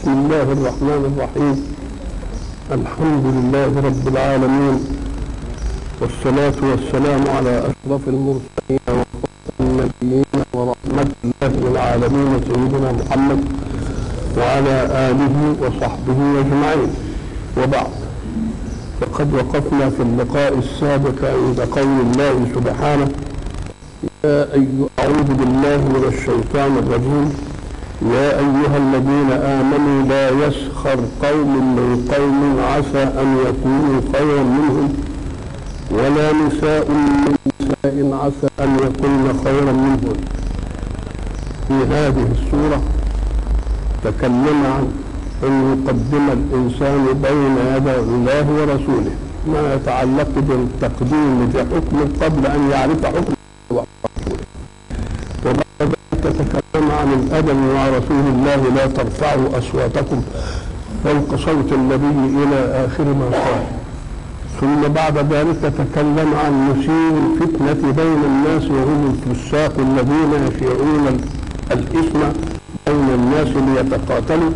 بسم الله الرحمن الرحيم الحمد لله رب العالمين والصلاة والسلام على أشرف المرسلين وخاتم النبيين ورحمة الله للعالمين سيدنا محمد وعلى آله وصحبه أجمعين وبعد فقد وقفنا في اللقاء السابق عند قول الله سبحانه يا أيها أعوذ بالله من الشيطان الرجيم يا أيها الذين آمنوا لا يسخر قوم من قوم عسى أن يكونوا خيرا منهم ولا نساء من نساء عسى أن يكون خيرا منهم في هذه السورة تكلم عن أن يقدم الإنسان بين يدي الله ورسوله ما يتعلق بالتقديم لحكم قبل أن يعرف حكم ورسوله وبعد ذلك تكلم عن الأدب مع رسول الله لا ترفعوا أصواتكم فوق صوت النبي إلى آخر ما قال ثم بعد ذلك تكلم عن نسير الفتنة بين الناس وهم الفساق الذين يشيعون الإثم بين الناس ليتقاتلوا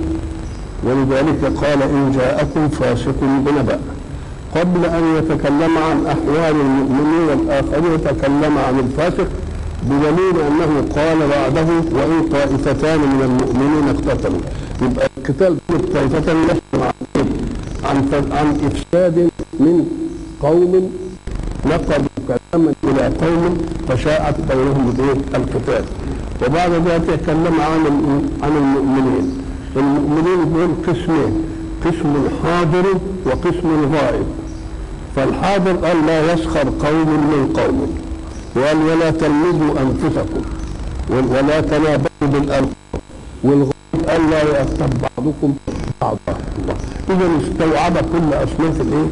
ولذلك قال إن جاءكم فاسق بنبأ قبل أن يتكلم عن أحوال المؤمنين الآخرين تكلم عن الفاسق بدليل أنه قال بعده وإن طائفتان من المؤمنين اقتتلوا يبقى القتال بين الطائفتين ليس عن عن إفساد من قوم نقضوا كلاما إلى قوم فشاءت بينهم القتال وبعد ذلك تكلم عن عن المؤمنين المؤمنين دول قسمين قسم حاضر وقسم غائب فالحاضر قال لا يسخر قوم من قوم وقال ولا تلمزوا انفسكم ولا تنابزوا بالالقاب والغائب قال لا يغتب بعضكم بعضا الله اذا استوعب كل اصناف الايه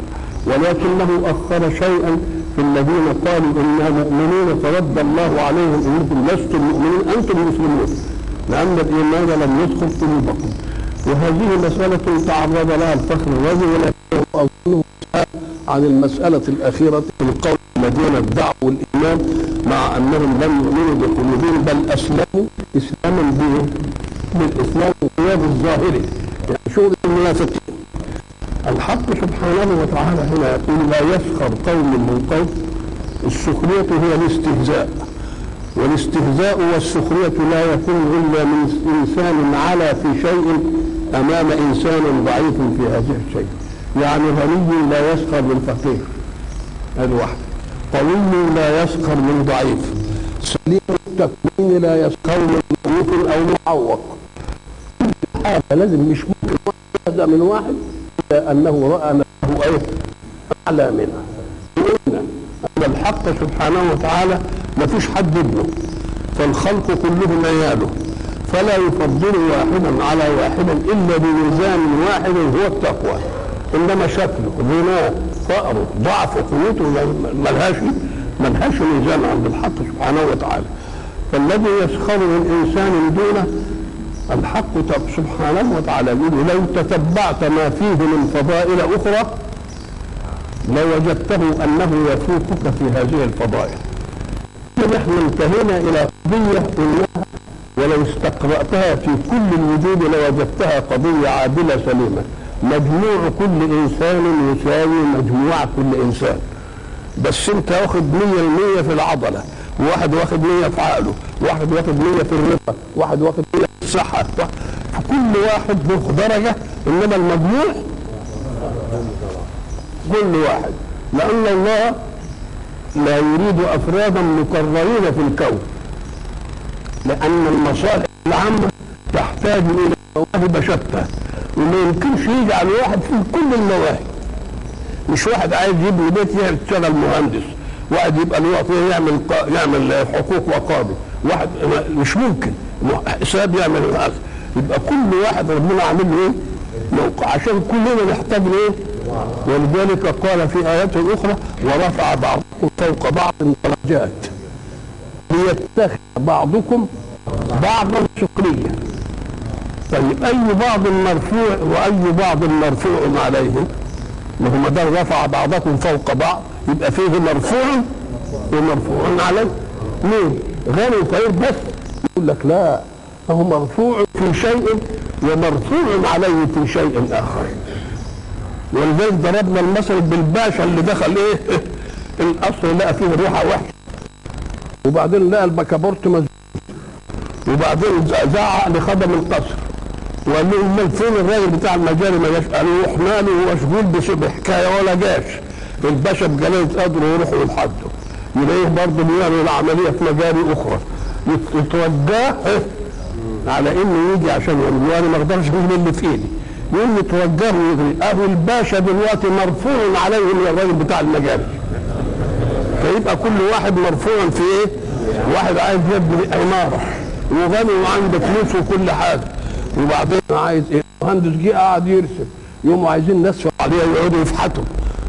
ولكنه اخر شيئا في الذين قالوا انا مؤمنون فرد الله عليهم انكم لستم مؤمنين انتم مسلمون لأن الإيمان لم يدخل قلوبكم وهذه مسألة تعرض لها الفخر الرازي ولكنه أظنه عن المسألة الأخيرة في القول الذين ادعوا الإيمان مع أنهم لم يؤمنوا بقلوبهم بل أسلموا إسلاما بالإسلام الغياب الظاهري يعني شغل المنافقين الحق سبحانه وتعالى هنا يقول لا يسخر قوم من قوم السخرية هي الاستهزاء والاستهزاء والسخرية لا يكون إلا من إنسان على في شيء أمام إنسان ضعيف في هذا الشيء يعني غني لا يسخر من فقير هذا واحد قوي لا يسخر من ضعيف سليم التكوين لا يسخر من ضعيف أو معوق هذا لازم مش ممكن هذا من واحد إلا أنه رأى نفسه أيه أعلى منه أن الحق سبحانه وتعالى ما فيش حد ابنه فالخلق كلهم عياله فلا يفضل واحدا على واحدا الا بميزان واحد هو التقوى انما شكله غناه فقره ضعفه قوته ملهاش ملهاش ميزان عند الحق سبحانه وتعالى فالذي يسخر من انسان دونه الحق سبحانه وتعالى يقول لو تتبعت ما فيه من فضائل اخرى لوجدته انه يفوقك في هذه الفضائل نحن انتهينا الى قضيه قلناها ولو استقراتها في كل الوجود لوجدتها قضيه عادله سليمه مجموع كل انسان يساوي مجموع كل انسان بس انت واخد 100% في العضله وواحد واخد 100 في عقله واحد واخد 100 في الرضا واحد واخد 100 في الصحه فكل واحد له درجه انما المجموع كل واحد لان الله لا يريد افرادا مكررين في الكون لان المصالح العامه تحتاج الى مواهب شتى وما يمكنش يجعل واحد في كل المواهب مش واحد عايز يبني بيت يشتغل مهندس واحد يبقى له يعمل يعمل حقوق وقاضي واحد مش ممكن حساب يعمل هذا يبقى كل واحد ربنا عامل له ايه موقع عشان كلنا نحتاج لايه ولذلك قال في آيات أخرى ورفع بعضكم فوق بعض درجات ليتخذ بعضكم بعضا سخريا طيب أي بعض مرفوع وأي بعض مرفوع عليه ما هو ما دام رفع بعضكم فوق بعض يبقى فيه مرفوع ومرفوع عليه ليه؟ غير الفقير بس يقول لك لا فهو مرفوع في شيء ومرفوع عليه في شيء اخر ولذلك ضربنا المثل بالباشا اللي دخل ايه القصر لقى فيه ريحه وحشه وبعدين لقى البكابورت مسدود وبعدين زعق لخدم القصر وقال له امال فين الراجل بتاع المجاري ما جاش قال له احنا له مشغول بشبه حكايه ولا جاش الباشا بجلاله قدره يروح لحده يلاقيه برضه بيعمل العمليه في مجاري اخرى يت- يتوجه على انه يجي عشان يعمل وانا ما اقدرش اقول اللي في ايدي يقول يتوجه ويجري اهو الباشا دلوقتي مرفوع عليه من الراجل بتاع المجاري فيبقى كل واحد مرفوع في ايه؟ واحد عايز يبني عماره وغني وعنده فلوس وكل حاجه وبعدين عايز ايه؟ مهندس جه قاعد يرسم يقوموا عايزين ناس عليها يقعدوا يفحطوا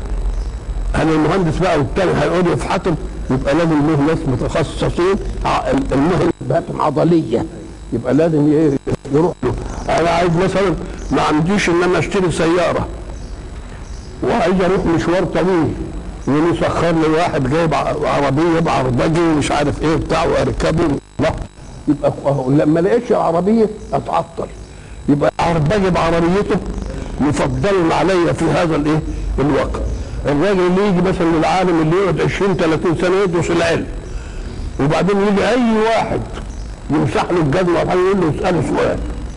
هل المهندس بقى والتاني هيقعدوا يفحطوا يبقى لازم له ناس متخصصين ع- المهن بتاعتهم عضليه يبقى لازم ايه يروح له انا عايز مثلا ما عنديش ان انا اشتري سياره وعايز اروح مشوار طويل يقوم يسخر لي واحد جايب ع- عربيه بعربجي ومش عارف ايه بتاع واركبه لا يبقى أهو لما لقيتش العربيه اتعطل يبقى عربجي بعربيته مفضل عليا في هذا الايه الوقت الراجل اللي يجي مثلا العالم اللي يقعد 20 30 سنه يدرس العلم وبعدين يجي اي واحد يمسح له الجزمه وحاجه يقول له اساله سؤال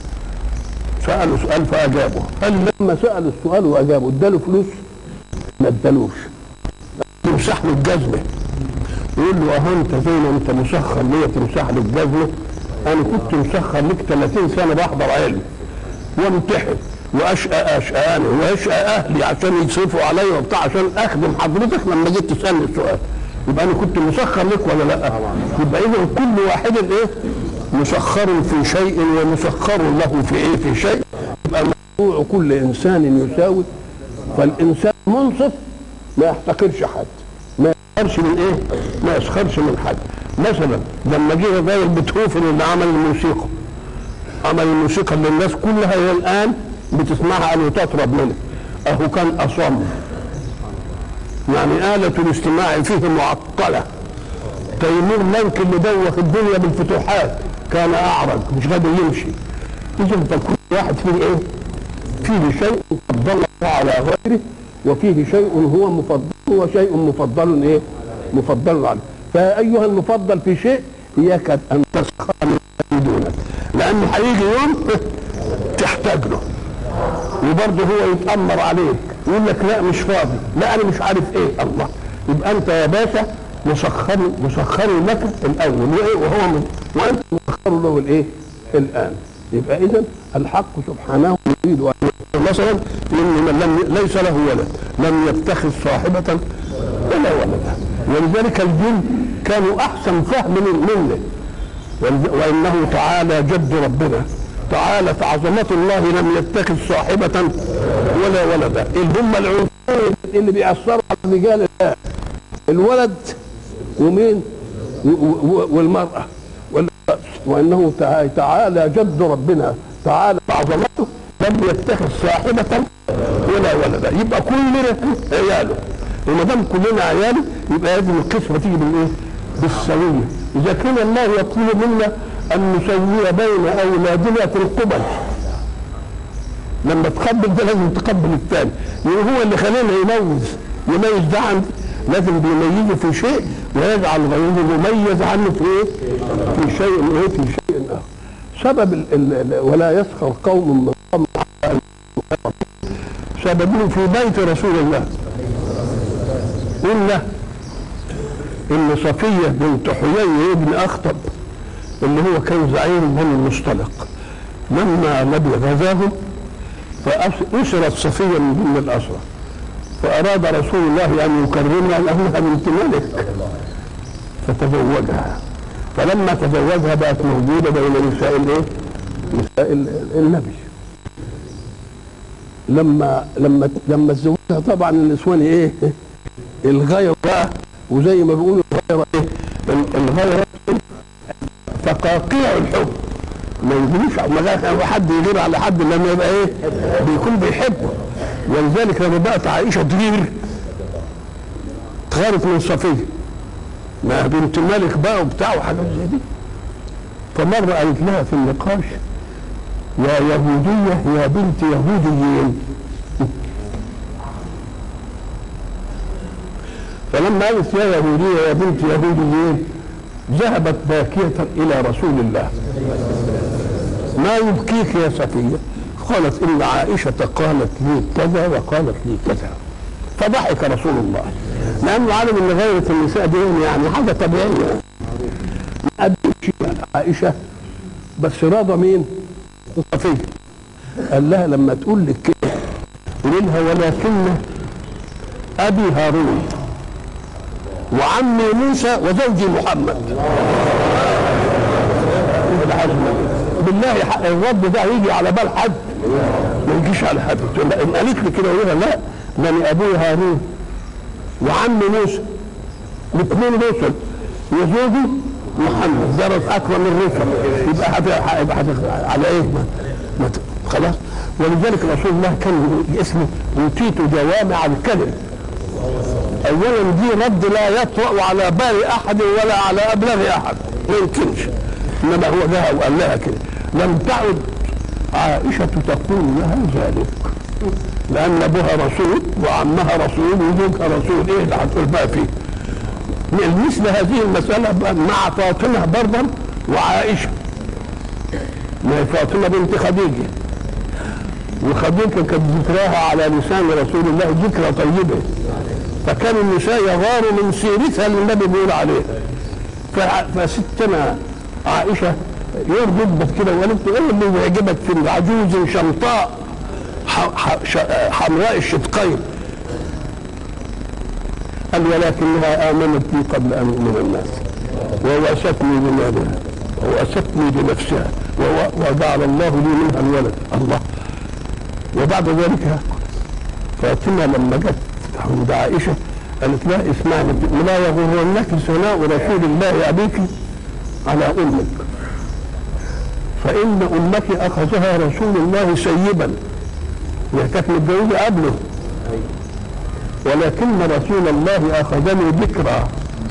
ساله سؤال فاجابه هل لما سال السؤال واجابه اداله فلوس؟ ما ادالوش يمسح له الجزمه يقول له اهو انت زي ما انت مسخر ليا تمسح لي الجزمه انا كنت مسخر لك 30 سنه بحضر علم وامتحن واشقى اشقاني واشقى اهلي عشان يصرفوا عليا وبتاع عشان اخدم حضرتك لما جيت تسالني السؤال يبقى انا كنت مسخر لك ولا لا؟ يبقى اذا كل واحد ايه؟ مسخر في شيء ومسخر له في ايه؟ في شيء يبقى موضوع كل انسان يساوي فالانسان منصف ما يحتقرش حد ما يسخرش من ايه؟ ما يسخرش من حد مثلا لما جه الراجل بيتهوفن اللي عمل الموسيقى عمل الموسيقى اللي الناس كلها الى الان بتسمعها او تطرب منه اهو كان اصم يعني آلة الاستماع فيه معطلة تيمور ملك اللي دوخ الدنيا بالفتوحات كان أعرج مش قادر يمشي إذا فكل واحد فيه إيه؟ فيه شيء فضل الله على غيره وفيه شيء هو مفضل وشيء مفضل إيه؟ مفضل عليه فأيها المفضل في شيء إياك أن تسخر من دونك لأنه هيجي يوم تحتاج له وبرضه هو يتأمر عليك يقول لك لا مش فاضي لا انا مش عارف ايه الله يبقى انت يا باشا مسخر مسخر لك الاول وايه وهو من وانت مسخر له الايه الان يبقى اذا الحق سبحانه يريد ان يقول مثلا ان من لم ليس له ولد لم يتخذ صاحبه ولا ولدا ولذلك الجن كانوا احسن فهم من منه وانه تعالى جد ربنا تعالت عظمة الله لم يتخذ صاحبة ولا ولدا اللي هم العنصرين اللي بيأثروا على الرجال الله الولد ومين و- و- والمرأة وال- وانه تع- تعالى جد ربنا تعالى عظمته لم يتخذ صاحبة ولا ولدا يبقى كلنا عياله وما دام كلنا عياله يبقى لازم القسمة تيجي بالايه؟ بالسوية إذا كان الله يطلب منا أن نسوي بين أولادنا في القبل لما تقبل ده لازم تقبل الثاني لأن هو اللي خلينا يميز يميز ده عن لازم بيميزه في شيء ويجعل غيره مميز عنه في ايه؟ في شيء ايه؟ في شيء اخر. سبب ال ال ولا يسخر قوم من قوم سببه في بيت رسول الله قلنا ان صفيه بنت حيي ابن اخطب اللي هو كان زعيم بني المصطلق لما نبي غزاهم فأسرت صفية من ضمن الأسرة فأراد رسول الله أن يكرمها لأنها بنت ملك فتزوجها فلما تزوجها بقت موجودة بين نساء الإيه؟ نساء ال- النبي لما لما لما تزوجها طبعا النسوان ايه؟ الغير بقى وزي ما بيقولوا الغير ايه؟ ال- الغير فقاقيع الحب ما يجيش ما لا حد يغير على حد لما يبقى ايه بيكون بيحبه ولذلك لما بقت عائشه تغير تغارت من صفيه ما بنت ملك بقى وبتاع وحاجات زي دي فمره قالت لها في النقاش يا يهودية يا بنت يهوديين فلما قالت يا يهودية يا بنت يهوديين ذهبت باكية إلى رسول الله ما يبكيك يا صفية قالت إن عائشة قالت لي كذا وقالت لي كذا فضحك رسول الله لأنه علم أن غيرة النساء دي يعني حاجة طبيعية ما قدمش عائشة بس راضى مين؟ صفية قال لها لما تقول لك كده قولي لها ولكن أبي هارون وعمي موسى وزوجي محمد بالله الرد ده يجي على بال حد ما يجيش على حد تقول ان قالت لي كده اقول لا لان ابوي هارون وعمي موسى الاثنين رسل وزوجي محمد درس اكرم الرسل يبقى حتى يبقى حتى على ايه ما ما خلاص ولذلك رسول الله كان اسمه اوتيت جوامع الكلم اولا دي رد لا يطرا على بال احد ولا على ابلغ احد ما يمكنش انما هو جاء وقال لها كده لم تعد عائشه تقول لها ذلك لان ابوها رسول وعمها رسول وزوجها رسول ايه اللي هتقول بقى فيه مثل هذه المساله مع فاطمه برضا وعائشه ما هي فاطمه بنت خديجه وخديجه كانت ذكراها على لسان رسول الله ذكرى طيبه فكان النساء يغار من سيرتها اللي النبي بيقول عليها فستنا عائشه يوم جدت كده وقالت له ايه اللي بيعجبك في عجوز شمطاء حمراء الشدقين قال ولكنها امنت بي قبل ان يؤمن الناس ووأستني بمالها ووأستني بنفسها وجعل الله لي منها الولد الله وبعد ذلك فاطمه لما جت عند عائشه قالت لها اسمعني لا يغرنك ثناء رسول الله ابيك على امك فان امك اخذها رسول الله سيبا هي كانت متجوزه قبله ولكن رسول الله اخذني ذكرى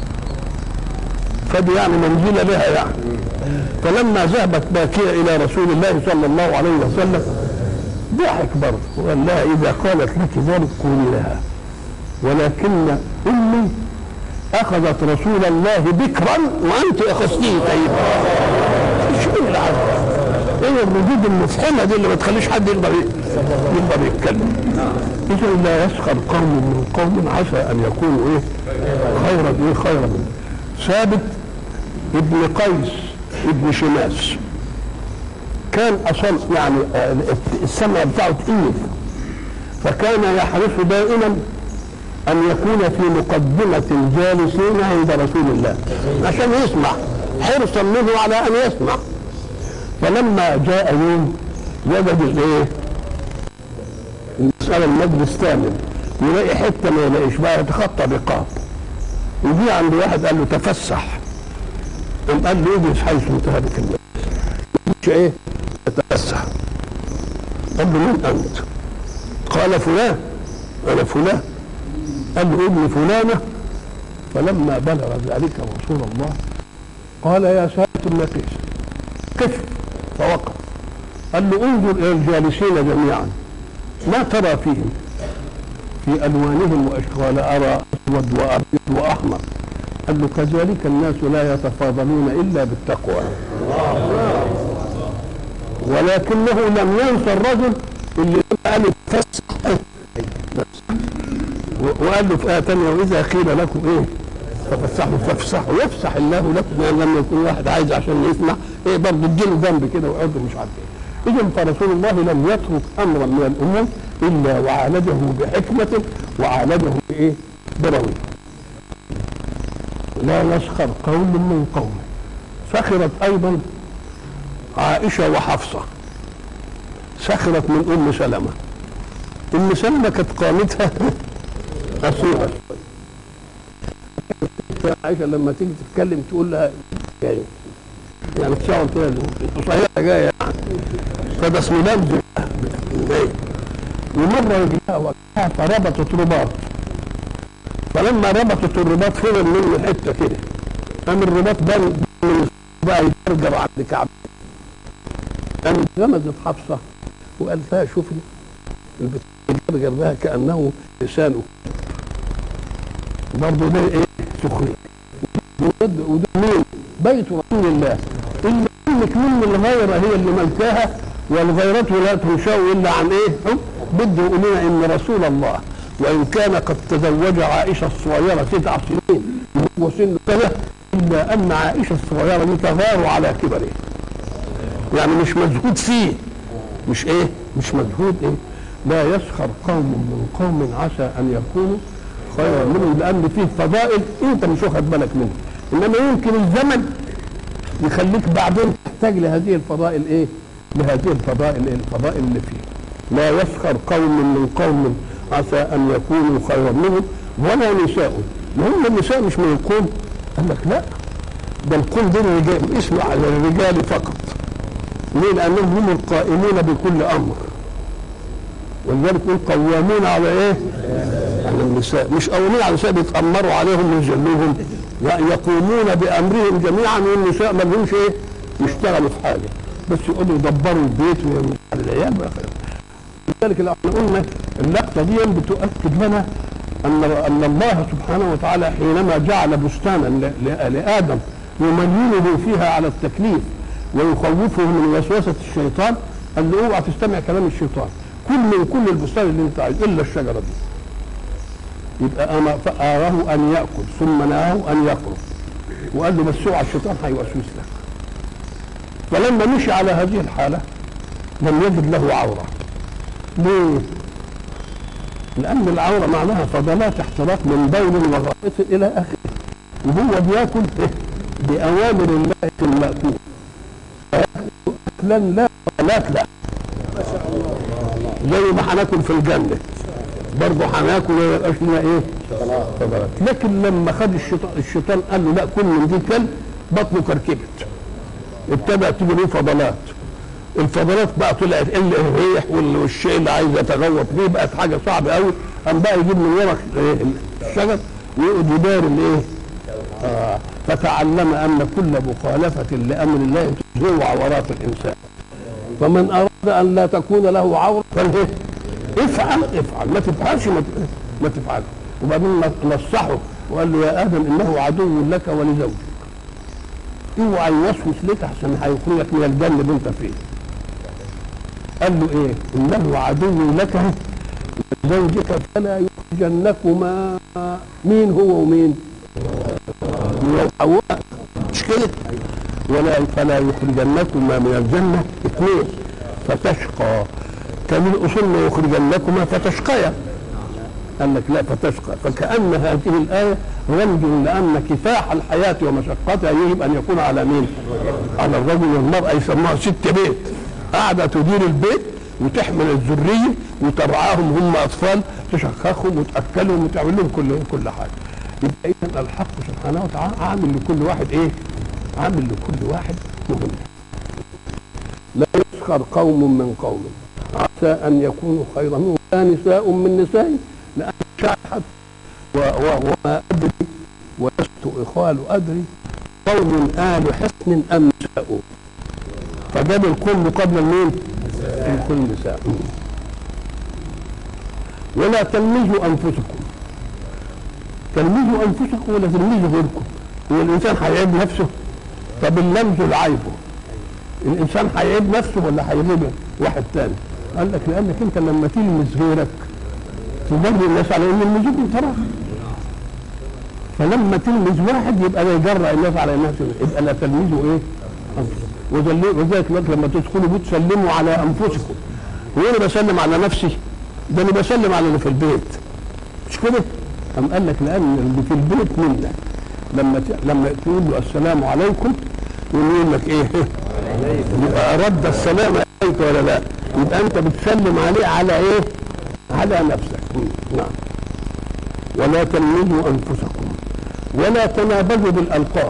فدي يعني منزله لها يعني فلما ذهبت باكيه الى رسول الله صلى الله عليه وسلم ضحك برضه وقال لها اذا قالت لك ذلك قولي لها ولكن امي اخذت رسول الله بكرا وانت اخذتيه طيبا شو العدل ايه الردود المفحمه دي اللي ما تخليش حد يقدر يقدر يتكلم اذا لا يسخر قوم من قوم عسى ان يكونوا ايه خيرا ايه خيرا منه ثابت ابن قيس ابن شماس كان اصل يعني السمع بتاعه تقيل فكان يحرص دائما ان يكون في مقدمة الجالسين عند رسول الله عشان يسمع حرصا منه على ان يسمع فلما جاء يوم وجد الايه المسألة المجلس ثامن يلاقي حتة ما يلاقيش بقى يتخطى رقاب وجي عند واحد قال له تفسح قام قال له اجلس حيث انتهى بك المجلس مش ايه يتفسح قال له مين انت قال فلان انا فلان قال له ابن فلانة فلما بلغ ذلك رسول الله قال يا سادة النفيس كيف فوقف قال له انظر الى الجالسين جميعا ما ترى فيهم في الوانهم واشكال ارى اسود وابيض واحمر قال له كذلك الناس لا يتفاضلون الا بالتقوى ولكنه لم ينسى الرجل اللي قال فسح وقال له في آية ثانية وإذا قيل لكم إيه ففسحوا فافسحوا يفسح الله لكم يعني لما يكون واحد عايز عشان يسمع إيه برضه اديله ذنب كده ويقعد مش عارف إيه إذا فرسول الله لم يترك أمرا من الأمور إلا وعالجه بحكمة وعالجه بإيه؟ بروي لا يسخر قوم من قوم سخرت أيضا عائشة وحفصة سخرت من أم سلمة أم سلمة كانت قامتها قصيرة عائشة لما تيجي تتكلم تقول لها يعني يعني تشاور كده قصيرة جاية يعني فده اسمه لمز ومرة رجلها وقعها فربطت رباط فلما ربطت الرباط فضل منه حتة كده قام الرباط بان بقى يجرجر عند كعب كان غمزت حفصه وقال لها شوفي البتاع جنبها كانه لسانه برضه ده ايه سخريه وده وده مين بيت رسول الله اللي منك من الغيره هي اللي ملكاها والغيرة لا تنشأ الا عن ايه حب بده يقول لنا ان رسول الله وان كان قد تزوج عائشه الصغيره تسع سنين وهو سن سنه الا ان عائشه الصغيره دي تغار على كبره يعني مش مجهود فيه مش ايه مش مجهود ايه لا يسخر قوم من قوم عسى ان يكونوا خيرا منهم لان فيه فضائل انت مش واخد بالك منها انما يمكن الزمن يخليك بعدين تحتاج لهذه الفضائل ايه لهذه الفضائل إيه؟ الفضائل اللي فيه لا يسخر قوم من قوم عسى ان يكونوا خيرا منهم ولا نساء هم النساء مش من القوم قال لك لا ده القوم دول رجال اسمه على الرجال فقط ليه لانهم هم القائمون بكل امر ولذلك يقول قوامون على ايه؟ على النساء مش قوامين على النساء بيتامروا عليهم ويذلوهم لا يقومون بامرهم جميعا والنساء ما لهمش ايه؟ يشتغلوا في حاجه بس يقولوا يدبروا البيت ويعملوا على العيال ويخير. لذلك لو احنا قلنا اللقطه دي بتؤكد لنا ان ان الله سبحانه وتعالى حينما جعل بستانا ل- ل- لادم يمينه فيها على التكليف ويخوفه من وسوسه الشيطان قال له اوعى تستمع كلام الشيطان كل من كل البستان اللي انت عايز الا الشجره دي يبقى انا فاراه ان ياكل ثم نهاه ان يخرج وقال له بس اوعى الشيطان هيوسوس لك فلما مشي على هذه الحاله لم يجد له عوره ليه؟ لأن العورة معناها فضلات احتراق من بول وغائط إلى آخره وهو بياكل إيه؟ بأوامر الله المأكول فيأكل أكلا لا فضلات لا زي ما هناكل في الجنة برضه هناكل وما يبقاش لنا ايه؟ فضلات لكن لما خد الشيطان الشيطان قال له لا كل من دي كلب بطنه كركبت ابتدى تيجي له فضلات الفضلات بقى طلعت الا الريح وال- والشيء اللي عايز يتغوط بيه بقت حاجه صعبه قوي قام بقى يجيب من ورق إيه الشجر ويقعد يدار الايه؟ آه فتعلم ان كل مخالفه لامر الله تزول عورات الانسان فمن اراد ان لا تكون له عوره فالايه؟ افعل افعل ما تفعلش ما ت- ما تفعل وبعدين نصحه وقال له يا ادم انه عدو لك ولزوجك اوعى يوسوس لك عشان هيخرجك من الجنه اللي انت فيه قال له ايه انه عدو لك زوجك فلا يخرجنكما مين هو ومين هو حواء مش كده ولا فلا يخرجنكما من الجنه اثنين فتشقى كان الاصول ما يخرجنكما فتشقيا قال لك لا فتشقى فكأن هذه الآية رمز لأن كفاح الحياة ومشقتها يجب أن يكون على مين؟ على الرجل والمرأة يسموها ست بيت قاعدة تدير البيت وتحمل الذرية وترعاهم هم أطفال تشخخهم وتأكلهم وتعمل لهم كل كل حاجة يبقى إذا الحق سبحانه وتعالى عامل لكل واحد إيه؟ عامل لكل واحد مهم لا يسخر قوم من قوم عسى أن يكونوا خيرا منهم لا نساء من نساء لأن شاحت و- و- وما أدري ولست إخوال أدري قوم آل حسن أم نساء فجاب الكل قبل المين؟ الكل نساء ولا تلمزوا أنفسكم تلمزوا أنفسكم ولا تلمزوا غيركم هو الإنسان هيعيب نفسه طب اللمز العيبه الإنسان هيعيب نفسه ولا هيغيب واحد تاني قال لك لأنك أنت لما تلمز غيرك تجري الناس على ان المزيد من طرف فلما تلمز واحد يبقى ده يجرأ الناس على انها تلمز. يبقى لا تلمزوا ايه؟ أنفسكم. وذل- وذلك لك لما تدخلوا بيت سلموا على انفسكم هو انا بسلم على نفسي ده انا بسلم على اللي في البيت مش كده؟ قام قال لك لان اللي في البيت منا لما ت... لما تقول له السلام عليكم يقول لك ايه؟ يبقى رد السلام عليك ولا لا؟ يبقى انت بتسلم عليه على ايه؟ على نفسك مم. نعم ولا تلمزوا انفسكم ولا تنابزوا بالالقاب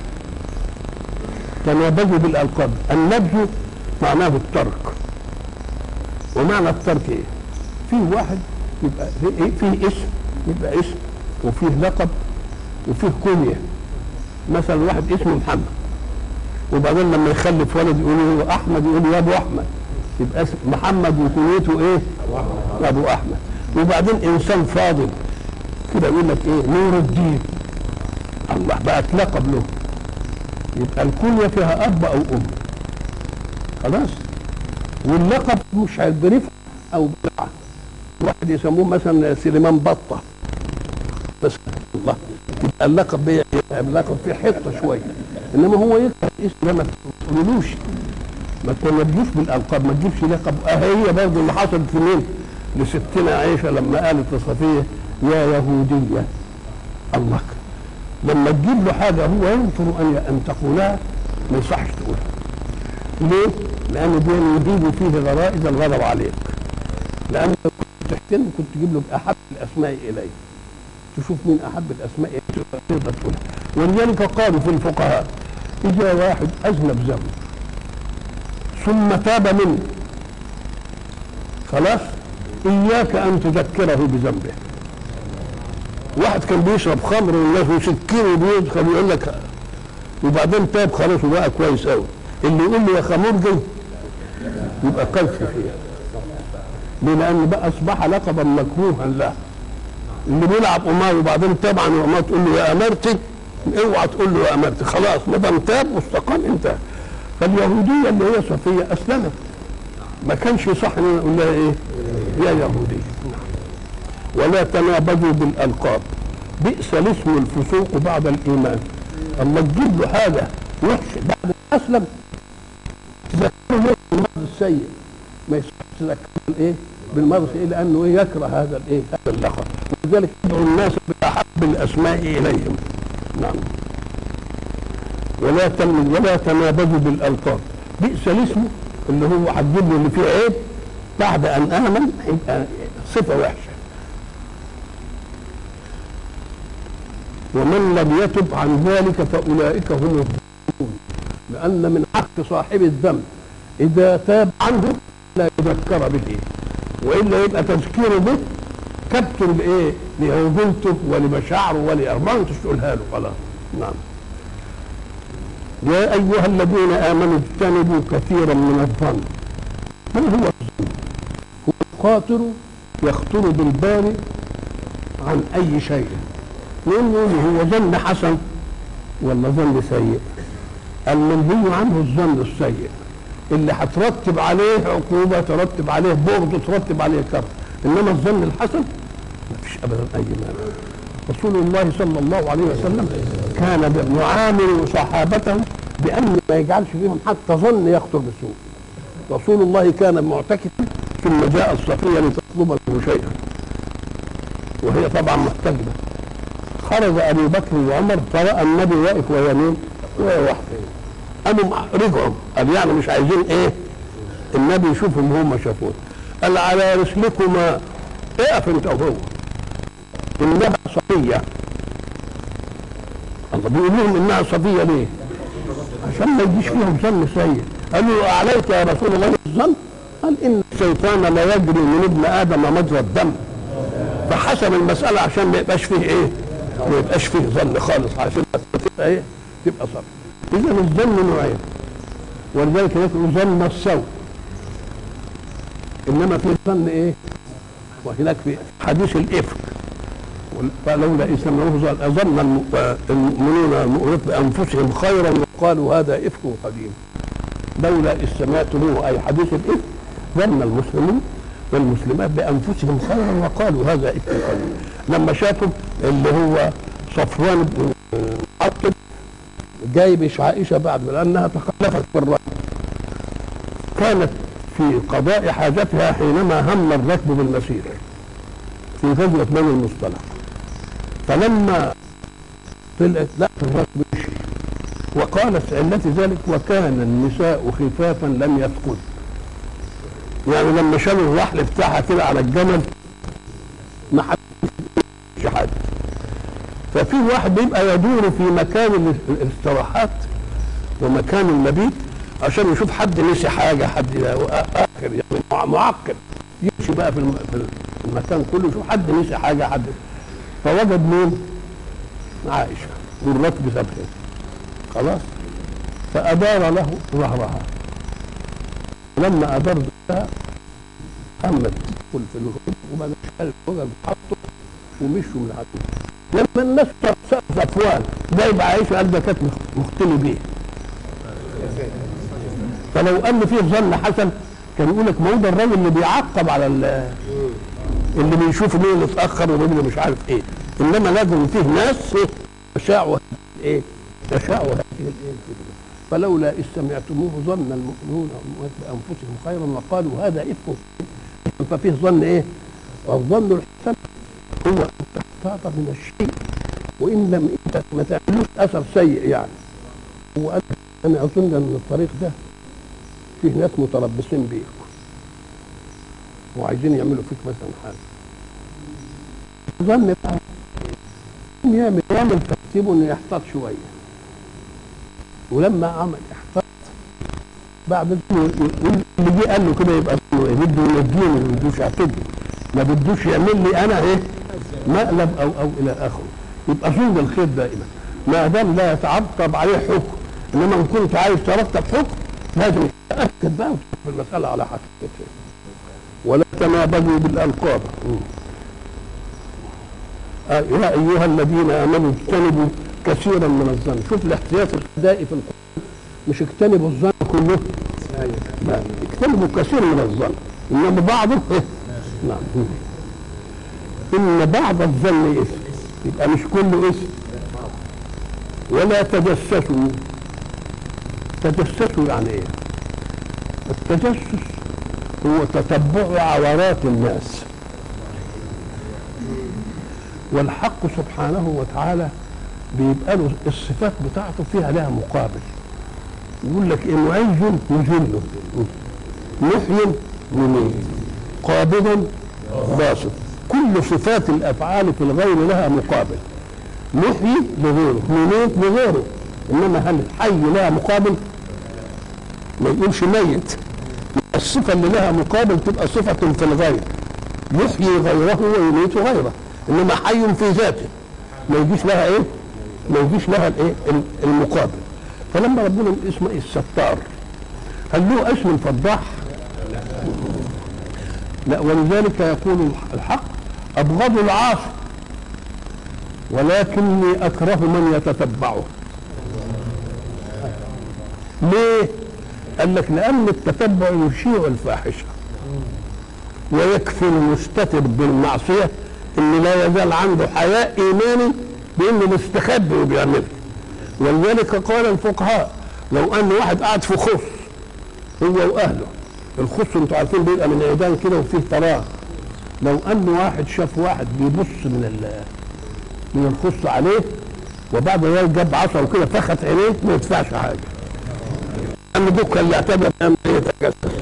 تنابزوا بالالقاب النبذ معناه الترك ومعنى الترك ايه فيه واحد يبقى فيه, إيه؟ فيه اسم يبقى اسم وفيه لقب وفيه كنية مثلا واحد اسمه محمد وبعدين لما يخلف ولد يقولوا احمد يقول يا ابو احمد يبقى اسم محمد وكنيته ايه؟ ابو احمد وبعدين انسان فاضل كده يقول لك ايه؟ نور الدين الله بقت لقب له يبقى الكنيه فيها اب او ام خلاص واللقب مش برفع او بدعه واحد يسموه مثلا سليمان بطه بس الله يبقى اللقب بي- اللقب فيه حته شويه انما هو يكره الاسم ده ما تقولوش ما تنبوش بالالقاب ما تجيبش لقب اه هي برضه اللي حصلت في مين؟ لستنا عائشه لما قالت لصفيه يا يهوديه الله لما تجيب له حاجه هو ينفر ان ان تقولها ما يصحش تقولها ليه؟ لان دي يجيب فيه غرائز الغضب عليك لان لو كنت تحترم كنت تجيب له احب الاسماء اليه تشوف مين احب الاسماء إليه تقدر تقولها ولذلك قالوا في الفقهاء اذا واحد اذنب ذنب ثم تاب منه خلاص اياك ان تذكره بذنبه واحد كان بيشرب خمر والناس وسكينه بيدخل ويقول لك وبعدين تاب خلاص وبقى كويس قوي اللي يقول له يا خمور جاي يبقى قذف فيه ليه؟ لان بقى اصبح لقبا مكروها له اللي بيلعب قمار وبعدين تاب عن القمار تقول له يا امرتي اوعى تقول له يا امرتي خلاص ما دام تاب واستقام انت فاليهوديه اللي هي صفيه اسلمت ما كانش صح ان أنا اقول لها ايه يا يهوديه ولا تنابذوا بالالقاب بئس الاسم الفسوق بعد الايمان اما تجيب له حاجه وحشه بعد ما اسلم تذكره له بالمرض السيء ما يصحش تذكره الايه بالمرض السيء لانه إيه يكره هذا الايه هذا اللقب ولذلك يدعو الناس باحب الاسماء اليهم نعم ولا تلمذ ولا تنابذوا بالالقاب بئس الاسم اللي هو هتجيب له اللي فيه عيب بعد ان امن يبقى صفه وحشه ومن لم يتب عن ذلك فاولئك هم الظالمون لان من حق صاحب الذنب اذا تاب عنه لا يذكر به والا يبقى تذكيره به كبت لايه؟ لعجولته ولمشاعره ولارمانه تقولها له خلاص نعم يا ايها الذين امنوا اجتنبوا كثيرا من الظن ما هو الظن؟ هو القاطر يخطر بالبال عن اي شيء نقول له هو ظن حسن ولا ظن سيء المنهي عنه الظن السيء اللي هترتب عليه عقوبه ترتب عليه بغض ترتب عليه كرب انما الظن الحسن ما فيش ابدا اي مانع رسول الله صلى الله عليه وسلم كان يعامل صحابته بان ما يجعلش فيهم حتى ظن يخطر بسوء رسول الله كان معتكفا ثم جاء الصفيه لتطلب له شيئا وهي طبعا محتجبه خرج ابو بكر وعمر فراى النبي واقف وهي مين؟ وهي واحده قاموا رجعوا قال يعني مش عايزين ايه؟ النبي يشوفهم هم شافوه قال على رسلكما اقف انت وهو انها صفيه الله بيقول لهم انها صفيه ليه؟ عشان ما يجيش فيهم ظن سيء قالوا عليك يا رسول الله الظن قال ان الشيطان لا يجري من ابن ادم مجرى الدم فحسب المساله عشان ما يبقاش فيه ايه؟ ما يبقاش فيه ظن خالص عشان تبقى ايه؟ تبقى صفر اذا الظن نوعين ولذلك يقول ظن السوء انما في ظن ايه؟ وهناك في حديث الافك فلولا إذ سمعوه ظن الم- المؤمنون المؤمنات بانفسهم خيرا وقالوا هذا افك قديم لولا اذ سمعتموه اي حديث الافك ظن المسلمون والمسلمات بانفسهم خيرا وقالوا هذا افك قديم لما شافوا اللي هو صفوان بن معطل جايب عائشه بعد لانها تخلفت في الركب كانت في قضاء حاجتها حينما هم الركب بالمسير في غزوة بني المصطلق فلما طلعت لا الركب مشي وقالت علة ذلك وكان النساء خفافا لم يثقل يعني لما شالوا الرحل بتاعها كده على الجمل ما حدش حد ففي واحد بيبقى يدور في مكان ال- الاستراحات ومكان المبيت عشان يشوف حد نسي حاجه حد اخر يعني مع- معقد يمشي بقى في الم- في المكان كله يشوف حد نسي حاجه حد فوجد مين؟ عائشه والركب سابها خلاص فأدار له ظهرها لما أدار ظهرها أما تدخل في الغرب وما شال الوجه حطه ومشوا من عنده لما الناس سقف أفوال جايب عايشه قال ده كانت مختلي بيه فلو ان فيه ظن حسن كان يقول لك ما هو ده الراجل اللي بيعقب على ال- اللي بيشوف مين اللي اتاخر ومين اللي مش عارف ايه انما لازم فيه ناس إيه؟ تشاء ايه تشاء هذه الايه الفتنة. فلولا اذ سمعتموه ظن المؤمنون بانفسهم خيرا وقالوا هذا افك ففيه ظن ايه والظن الحسن هو ان تحتاط من الشيء وان لم انت ما تعملوش اثر سيء يعني هو قال انا اظن ان الطريق ده فيه ناس متربصين بيك وعايزين يعملوا فيك مثلا حاجه ظن بقى يعمل يعمل ترتيبه انه يحتاط شويه ولما عمل احتاط بعد ذلك اللي جه قال له كده يبقى ظنه ايه بده ينجيني ما بدوش يعتدي ما بدوش يعمل لي انا ايه مقلب او او الى اخره يبقى ظن الخير دائما ما دام لا يتعقب عليه حكم انما ان كنت عايز ترتب حكم لازم تتاكد بقى وتشوف المساله على حقيقتها ولا تنابذوا بالالقاب آه، يا ايها الذين امنوا اجتنبوا كثيرا من الظن شوف الاحتياط الابتدائي في القران مش اجتنبوا الظن كله لا اجتنبوا كثير من الظن انما بعضه نعم ان بعض الظن اثم يبقى مش كله اثم ولا تجسسوا تجسسوا يعني ايه التجسس هو تتبع عورات الناس والحق سبحانه وتعالى بيبقى له الصفات بتاعته فيها لها مقابل يقول لك ايه معز نذله محي نميت قابض باسط كل صفات الافعال في الغير لها مقابل محيي لغيره مميت لغيره انما هل الحي لها مقابل ما يقولش ميت الصفة اللي لها مقابل تبقى صفة في الغير يحيي غيره ويميت غيره انما حي في ذاته ما يجيش لها ايه ما يجيش لها الايه المقابل فلما ربنا اسمه إيه؟ الستار هل له اسم الفضاح لا ولذلك يقول الحق ابغض العاصي ولكني اكره من يتتبعه ليه قال لك لان التتبع يشيع الفاحشه ويكفي المستتر بالمعصيه ان لا يزال عنده حياء ايماني بانه مستخبي وبيعملها ولذلك قال الفقهاء لو ان واحد قاعد في خص هو واهله الخص انتوا عارفين بيبقى من عيدان كده وفيه تراه لو ان واحد شاف واحد بيبص من ال من الخص عليه وبعد ذلك جاب عصا وكده فخت عينيه ما يدفعش حاجه ان بكره اللي اعتبر ان يتجسس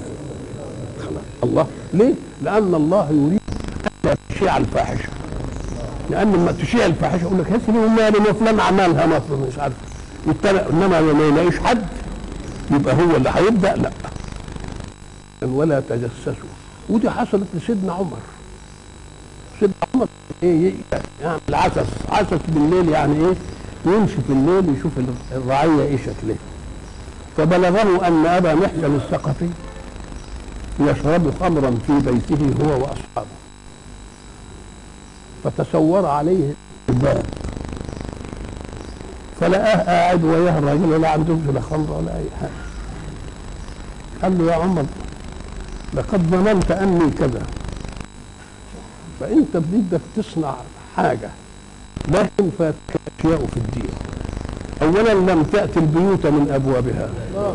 الله ليه؟ لان الله يريد ان تشيع الفاحشه لان لما تشيع الفاحشه يقول لك هسه مالي ما فلان عملها ما فلان مش عارف يتبع انما ما يلاقيش حد يبقى هو اللي هيبدا لا ولا تجسسوا ودي حصلت لسيدنا عمر سيدنا عمر ايه يعني العسس عسس بالليل يعني ايه يمشي في الليل يشوف الرعيه ايه شكلها فبلغه ان ابا محجن الثقفي يشرب خمرا في بيته هو واصحابه فتسور عليه الباب فلقاه قاعد وياه الراجل ولا عنده لا خمر ولا اي حاجه قال له يا عمر لقد ظننت اني كذا فانت بدك تصنع حاجه لكن فاتك اشياء في الدين اولا لم تاتي البيوت من ابوابها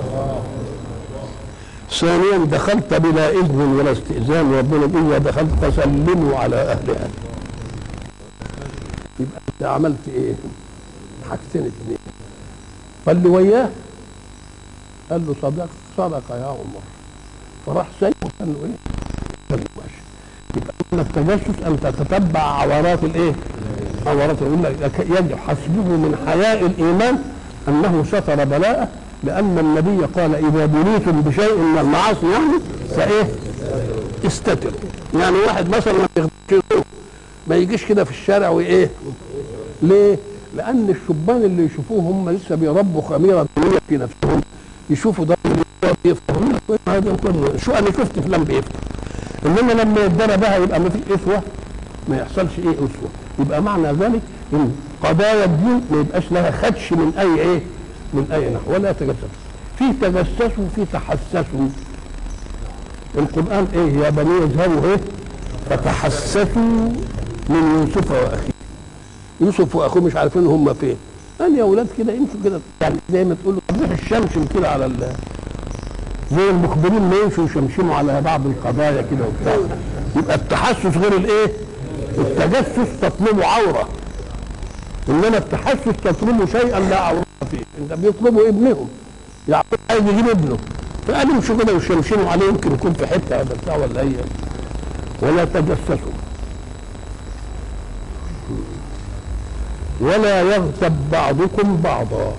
ثانيا دخلت بلا اذن ولا استئذان ربنا يقول اذا دخلت فسلموا على اهلها يبقى انت عملت ايه حاجتين اتنين فاللي وياه قال له صدق صدق يا عمر فراح سايبه قال له ايه قال له ماشي يبقى قلنا التجسس ان تتتبع عورات الايه عورات يقول لك يجب حسبه من حياء الايمان انه ستر بلاءه لان النبي قال اذا بليتم بشيء من المعاصي يعني فايه استتروا يعني واحد مثلا ما يغضبش ما يجيش كده في الشارع وايه ليه لان الشبان اللي يشوفوه هم لسه بيربوا خميره شويه في نفسهم يشوفوا ده بيفطر هذا كله شو انا شفت فلان بيفطر انما لما يتدرى بها يبقى ما فيش اسوه ما يحصلش ايه اسوه يبقى معنى ذلك ان قضايا الدين ما يبقاش لها خدش من اي ايه من اي نحو ولا يتجسسوا في تجسسوا في تحسسوا القران ايه يا بني اذهبوا ايه فتحسسوا من يوسف واخيه يوسف واخوه مش عارفين هم فين قال يا اولاد كده يمشوا كده يعني زي ما تقولوا روح الشمشم كده على ال زي المخبرين ما يمشوا يشمشموا على بعض القضايا كده وبتاع يبقى التحسس غير الايه؟ التجسس تطلب عوره انما التحسس تطلب شيئا لا عوره فيه انت بيطلبوا ابنهم يعقوب عايز يجيب ابنه فقال يمشوا كده ويشمشموا عليه يمكن يكون في حته ولا بتاع ولا اي ولا تجسسوا ولا يغتب بعضكم بعضا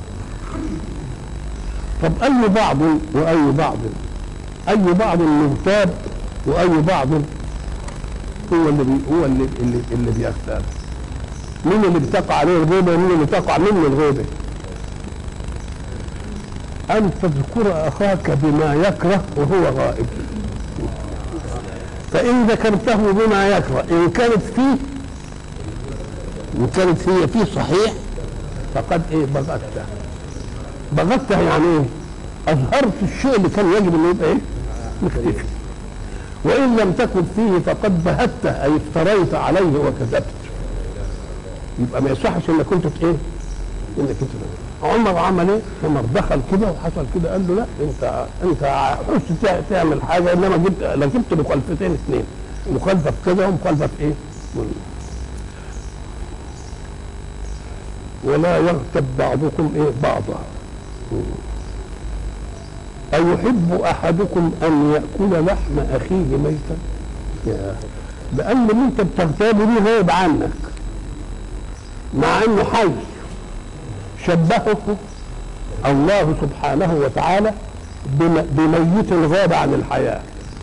طب اي بعض واي بعض اي بعض مغتاب واي بعض هو اللي بي هو اللي اللي, اللي بيغتاب مين اللي بتقع عليه الغيبه ومين اللي تقع منه الغيبه ان تذكر اخاك بما يكره وهو غائب فان ذكرته بما يكره ان كانت فيه ان كانت هي فيه صحيح فقد ايه بغته بغته يعني ايه اظهرت الشيء اللي كان يجب انه يبقى ايه مختفي وان لم تكن فيه فقد بهته اي افتريت عليه وكذبت يبقى ما يصحش انك كنت ايه انك انت عمر عمل ايه عمر دخل كده وحصل كده قال له لا انت انت عاوز تعمل حاجه انما جبت لا جبت مخالفتين اثنين مخالفه في كده ومخالفه في ايه ولا يغتب بعضكم ايه بعضا أيحب أحدكم أن يأكل لحم أخيه ميتا يا لأن اللي أنت بتغتابه ليه غايب عنك مع أنه حي شبهه الله سبحانه وتعالى بميت غاب عن الحياة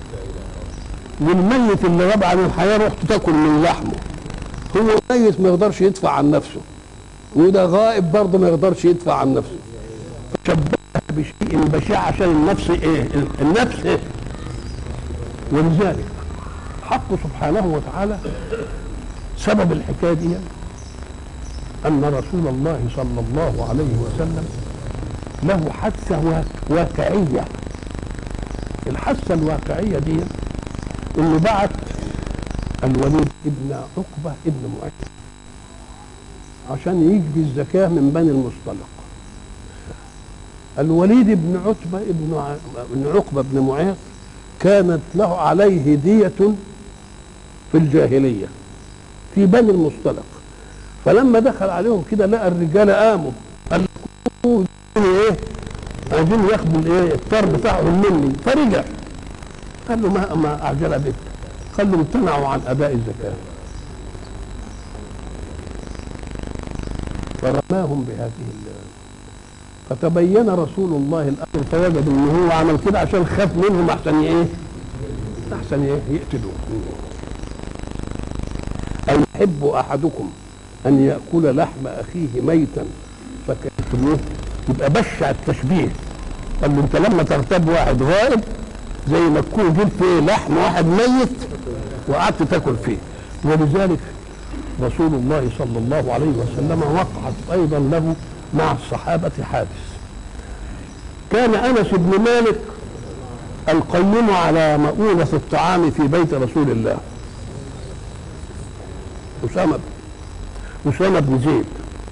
والميت اللي غاب عن الحياة رحت تاكل من لحمه هو ميت ما يقدرش يدفع عن نفسه وده غائب برضه ما يقدرش يدفع عن نفسه فشبهها بشيء بشع عشان النفس ايه النفس إيه؟ ولذلك حق سبحانه وتعالى سبب الحكايه دي ان رسول الله صلى الله عليه وسلم له حادثه واقعيه الحادثه الواقعيه دي انه بعت الوليد ابن عقبه ابن معيط عشان يجبي الزكاة من بني المصطلق الوليد بن عتبة ابن ابن عقبة بن معيط كانت له عليه دية في الجاهلية في بني المصطلق فلما دخل عليهم كده لقى الرجال قاموا قال ايه عايزين ياخدوا الايه الطار بتاعهم مني فرجع قال له ما ما اعجل بك قال له امتنعوا عن اداء الزكاه فرماهم بهذه الله فتبين رسول الله الامر فوجد ان هو عمل كده عشان خاف منهم احسن ايه؟ احسن ايه؟ يقتلوه أن يحب احدكم ان ياكل لحم اخيه ميتا فكرهتموه يبقى بشع التشبيه قال له انت لما تغتاب واحد غائب زي ما تكون جبت ايه لحم واحد ميت وقعدت تاكل فيه ولذلك رسول الله صلى الله عليه وسلم وقعت ايضا له مع الصحابه حادث كان انس بن مالك القيم على مؤونة الطعام في بيت رسول الله أسامة أسامة بن زيد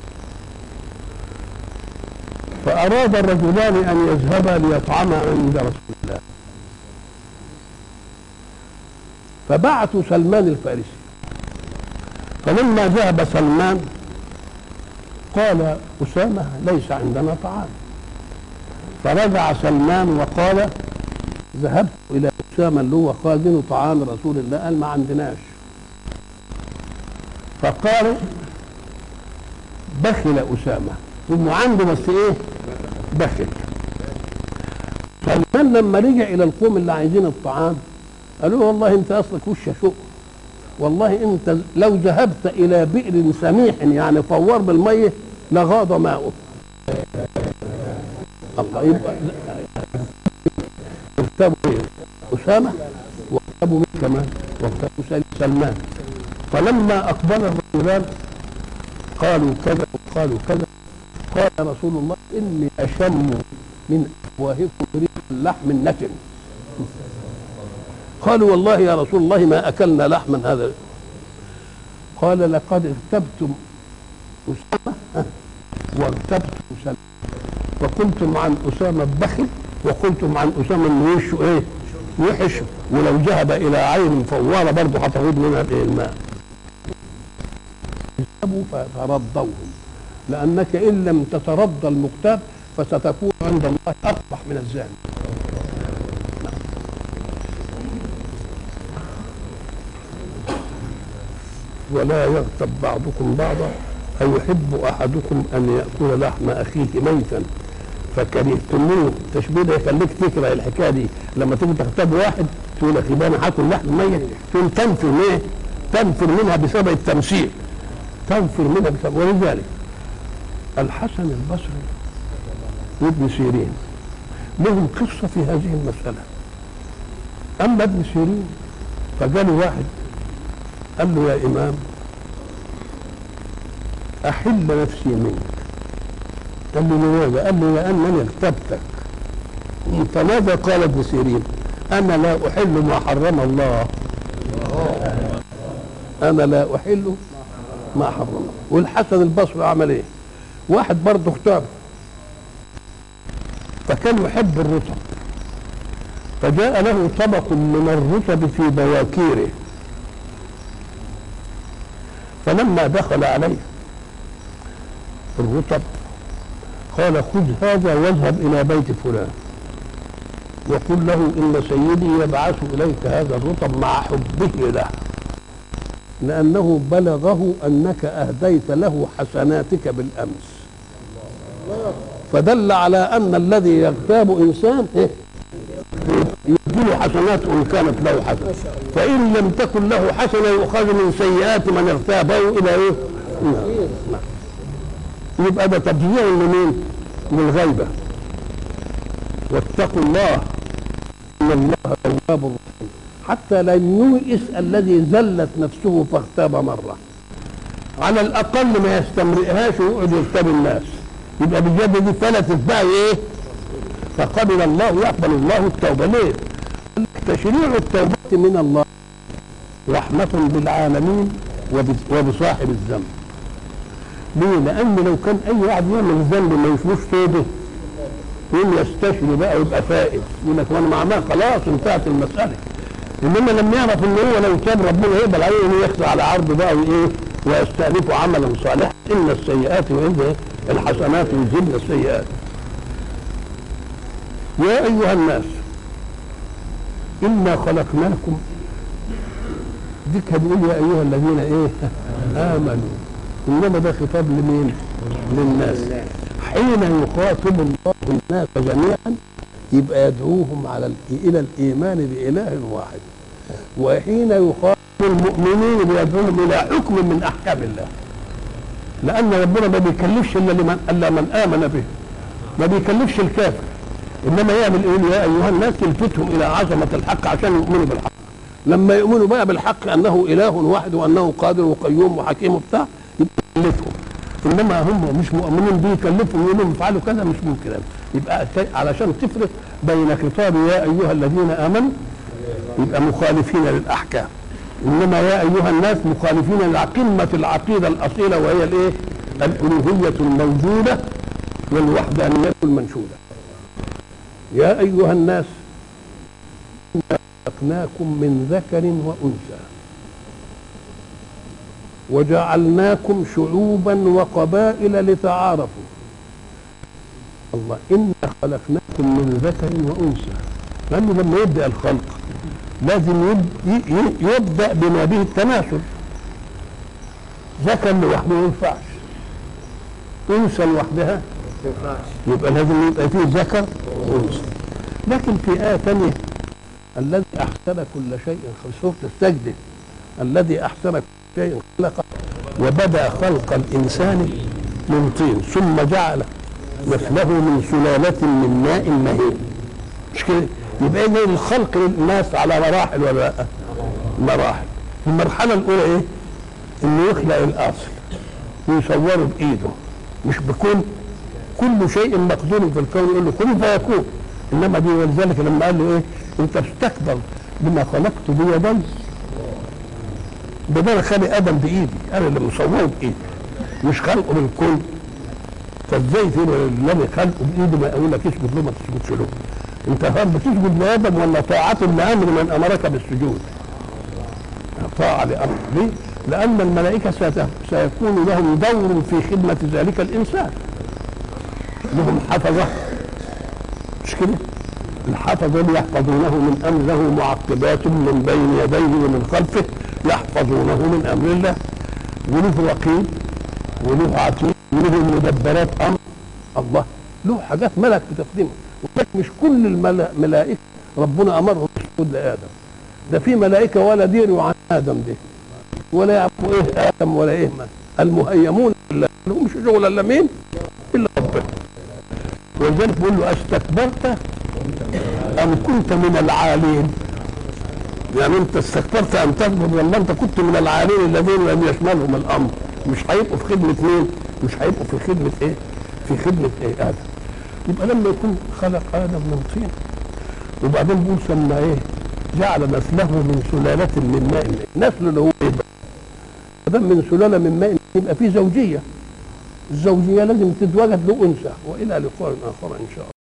فأراد الرجلان أن يذهبا ليطعما عند رسول الله فبعثوا سلمان الفارسي فلما ذهب سلمان قال أسامة ليس عندنا طعام فرجع سلمان وقال ذهبت إلى أسامة اللي هو خازن طعام رسول الله قال ما عندناش فقال بخل أسامة ثم عنده بس إيه بخل سلمان لما رجع إلى القوم اللي عايزين الطعام قالوا له والله أنت أصلك وش شوق والله انت لو ذهبت الى بئر سميح يعني فوار بالميه لغاض ماؤه الله يبقى اغتابوا ايه؟ اسامه واغتابوا مين كمان؟ واغتابوا سل- سلمان فلما اقبل الرجلان قالوا كذا وقالوا كذا قال رسول الله اني اشم من افواهكم ريح اللحم النتن قالوا والله يا رسول الله ما اكلنا لحما هذا قال لقد اغتبتم اسامه واغتبتم سلمان وقلتم عن اسامه بخل وقلتم عن اسامه انه وشه ايه؟ وحش ولو ذهب الى عين فواره برضه هتغيب منها الايه الماء. اذهبوا فردوهم لانك ان لم تترضى المغتاب فستكون عند الله اقبح من الزاني. ولا يغتب بعضكم بعضا أيحب أحدكم أن يأكل لحم أخيه ميتا فكرهتموه التشبيه ده يخليك تكره الحكايه دي لما تيجي تغتاب واحد تقول يا اخي ده انا هاكل لحم ميت تقوم تنفر ليه؟ تنفر منها بسبب التمثيل تنفر منها بسبب ولذلك الحسن البصري وابن سيرين لهم قصه في هذه المساله اما ابن سيرين فجاله واحد قال له يا امام احل نفسي منك قال له لماذا؟ قال له لانني اغتبتك فماذا قال ابن سيرين؟ انا لا احل ما حرم الله انا لا احل ما حرم الله والحسن البصري عمل ايه؟ واحد برضه اغتاب فكان يحب الرطب فجاء له طبق من الرطب في بواكيره فلما دخل عليه الرطب قال خذ هذا واذهب الى بيت فلان وقل له ان سيدي يبعث اليك هذا الرطب مع حبه له لانه بلغه انك اهديت له حسناتك بالامس فدل على ان الذي يغتاب انسان إيه؟ يديله حسنات ان كانت له حسنه فان لم تكن له حسنه يؤخذ من سيئات من اغتابه الى ايه؟ نعم. يبقى ده تبجيع لمين؟ للغيبة واتقوا الله إن الله تواب رحيم حتى لن ييئس الذي زلت نفسه فاغتاب مرة على الأقل ما يستمرئهاش ويقعد يغتاب الناس يبقى بالجد دي فلتت بقى إيه؟ فقبل الله يقبل الله التوبة ليه؟ تشريع التوبة من الله رحمة بالعالمين وب- وبصاحب الذنب ليه؟ لأن لو كان أي واحد يعمل ذنب ما يشوفش توبة يقوم يستشري بقى ويبقى فائز يقول لك وانا معناه خلاص انتهت المسألة إنما لما يعرف إن هو لو تاب ربنا يقبل عليه إنه يخزى على عرضه بقى وإيه ويستأنف عملا صالحا إن السيئات وإن الحسنات يذهبن السيئات يا أيها الناس إنا خلقناكم ديك هتقول يا أيها الذين إيه آمنوا انما ده خطاب لمين؟ للناس حين يخاطب الله الناس جميعا يبقى يدعوهم على ال- الى الايمان باله واحد وحين يخاطب المؤمنين بيدعوهم الى حكم من احكام الله لان ربنا ما بيكلفش الا لمن الا من امن به ما بيكلفش الكافر انما يعمل ايه يا ايها الناس يلفتهم الى عظمه الحق عشان يؤمنوا بالحق لما يؤمنوا بقى بالحق انه اله واحد وانه قادر وقيوم وحكيم وبتاع يبقى يكلفهم انما هم مش مؤمنين بيه يكلفهم يقولوا لهم افعلوا كذا مش ممكن يبقى ت- علشان تفرق بين خطاب يا ايها الذين امنوا يبقى مخالفين للاحكام انما يا ايها الناس مخالفين لقمه العقيده الاصيله وهي الايه؟ الالوهيه الموجوده والوحدانيه المنشوده. يا ايها الناس إنا خلقناكم من ذكر وانثى وجعلناكم شعوبا وقبائل لتعارفوا الله إنا خلقناكم من ذكر وأنثى لأنه لما يبدأ الخلق لازم يب- ي- ي- يبدأ بما به التناسل ذكر لوحده ما ينفعش أنثى لوحدها يبقى لازم يبقى فيه ذكر وأنثى لكن في آية ثانية الذي أحسن كل شيء في سورة السجدة الذي أحسن كل شيء خلقه وبدأ خلق الإنسان من طين ثم جعل مثله من سلالة من ماء مهين مش كده يبقى اذا الخلق للناس على مراحل ولا لا مراحل المرحلة الأولى إيه؟ إنه يخلق الأصل ويصوره بإيده مش بكون كل شيء مقدور في الكون يقول له كن فيكون إنما دي ولذلك لما قال له إيه؟ أنت استكبر بما خلقت بيدي ده انا خالق ادم بايدي انا اللي مصوره بايدي مش خلقه بالكل فازاي تقول الذي خلقه بايده ما يقول لك اسجد له ما تسجدش له انت هل بتسجد لادم ولا طاعه لامر من امرك بالسجود طاعه لامر ليه؟ لان الملائكه ست- سيكون لهم دور في خدمه ذلك الانسان لهم حفظه مش كده؟ الحفظة اللي يحفظونه من امر له معقبات من بين يديه ومن خلفه يحفظونه من امر الله وله رقيب وله عتيد وله مدبرات امر الله له حاجات ملك بتخدمه ولكن مش كل الملائكه ربنا امرهم بالسجود لادم ده في ملائكه ولا ديروا عن ادم ده ولا يعرفوا ايه ادم ولا ايه ما المهيمون ما لهمش شغل الا مين؟ الا ربنا ولذلك بيقول له استكبرت ام كنت من العالين يعني انت استكبرت ان تكبر ولا انت كنت من العالين الذين لم يشملهم الامر مش هيبقوا في خدمه مين؟ مش هيبقوا في خدمه ايه؟ في خدمه ايه ادم يبقى لما يكون خلق ادم من طين وبعدين بيقول ثم ايه؟ جعل نسله من سلاله من ماء نسل اللي هو ايه بقى؟ ما دام من سلاله من ماء يبقى في زوجيه الزوجيه لازم تتوجد له انثى والى لقاء اخر ان شاء الله